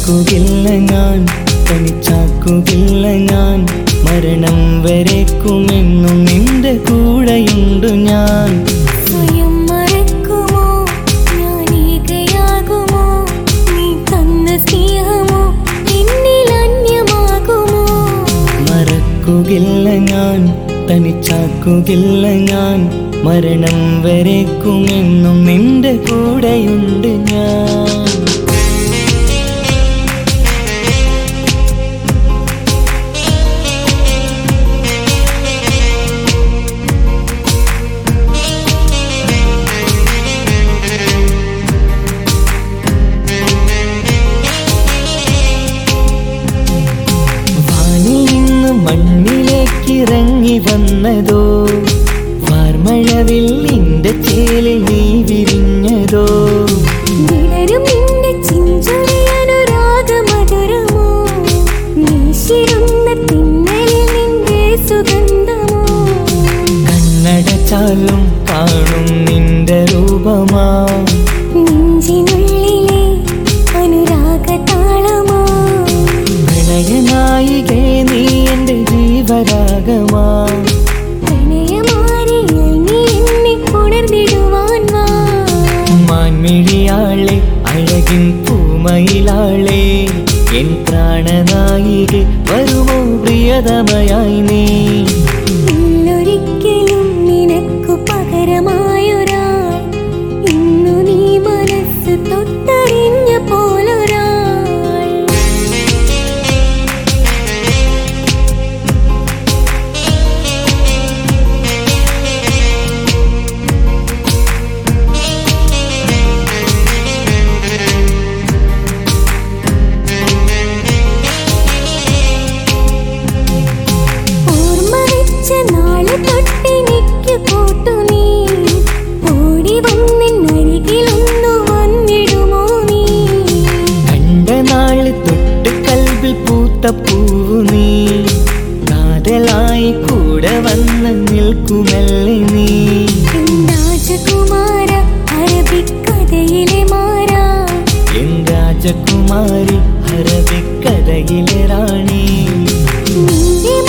മറക്കുകയില്ല ഞാൻ തനിച്ചാക്കുകയില്ല ഞാൻ മരണം വരേക്കുമെന്നും നിന്റെ കൂടെയുണ്ട് ഞാൻ സ്വയം മറക്കുമോ ഞാൻ ഏകയാകുമോ നീ തന്ന സ്നേഹമോ എന്നിൽ അന്യമാകുമോ മറക്കുകയില്ല ഞാൻ തനിച്ചാക്കുകയില്ല ഞാൻ മരണം വരേക്കുമെന്നും നിന്റെ കൂടെയുണ്ട് ഞാൻ വാനിൽ നിന്ന് മണ്ണിലേക്ക് ഇറങ്ങി വന്നതോ വാർമഴവില്ലിന്റെ ചേലിൽ നീ വിരിഞ്ഞതോ വിടരും നിന്റെ ചിഞ്ചുറിയനുരാഗമധുരമോ വീശിരുന്ന തിന്നലിൽ നിന്റെ സുഗന്ധമോ കണ്ണടച്ചാലും കാണും നിന്റെ രൂപമാ നെഞ്ചിനുള്ളിലെ അനുരാഗതാളമോ പ്രണയനായികേ നീ എന്റെ ജീവരാഗമാ പ്രണയമാരിൽ നീ എന്നെ ഉണർന്നിടുവാൻ വാ മാൻമിഴിയാളെ അഴകിൻ പൂമയിലാളെ എൻ പ്രാണനായികെ വരുമോ പ്രിയതമയായി നീ ഇന്നൊരിക്കലും നിനക്കു പകരമായൊരാൾ ഇന്നു നീ മനസ്സ് തൊട്ടറിഞ്ഞ പോലൊരാൾ ഓർമ്മ വെച്ച നാള് തൊട്ടെനിക്ക് കൂട്ടു നീ ഓടി വന്നിന്നരികിലൊന്നു വന്നിടുമോ നീ കണ്ട നാള് തൊട്ട് കൽവിൽ പൂത്ത പൂവു നീ കാതലായി കൂടെ വന്ന് നിൽക്കുമല്ലേ നീ എൻ രാജകുമാര അറബിക്കഥയിലെ മാറാ എൻ രാജകുമാരി അറബിക്കഥയിലെ റാണി നിന്റെ